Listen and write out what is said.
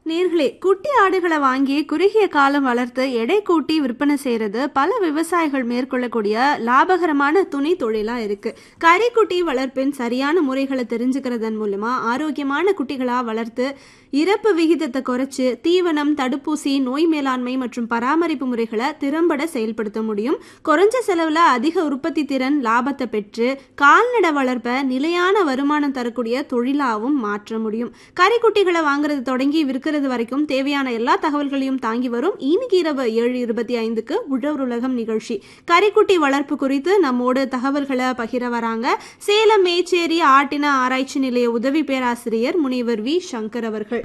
நேர்களே குட்டி ஆடுகளை வாங்கி குறுகிய காலம் வளர்த்து எடை கூட்டி விற்பனை செய்யறது பல விவசாயிகள் மேற்கொள்ளக்கூடிய லாபகரமான துணி தொழிலா இருக்கு கறிக்குட்டி வளர்ப்பின் சரியான முறைகளை தெரிஞ்சுக்கிறதன் மூலமா ஆரோக்கியமான குட்டிகளா வளர்த்து இறப்பு விகிதத்தை குறைச்சு தீவனம் தடுப்பூசி நோய் மேலாண்மை மற்றும் பராமரிப்பு முறைகளை திறம்பட செயல்படுத்த முடியும் குறைஞ்ச செலவுல அதிக உற்பத்தி திறன் லாபத்தை பெற்று கால்நடை வளர்ப்பை நிலையான வருமானம் தரக்கூடிய தொழிலாவும் மாற்ற முடியும் கறிக்குட்டிகளை வாங்குறது தொடங்கி விற்கிறது வரைக்கும் தேவையான எல்லா தகவல்களையும் தாங்கி வரும் இன்னைக்கு இரவு ஏழு இருபத்தி ஐந்துக்கு உழவர் உலகம் நிகழ்ச்சி கறிக்குட்டி வளர்ப்பு குறித்து நம்மோடு தகவல்களை பகிர வராங்க சேலம் மேச்சேரி ஆட்டின ஆராய்ச்சி நிலைய உதவி பேராசிரியர் முனைவர் வி சங்கர் அவர்கள்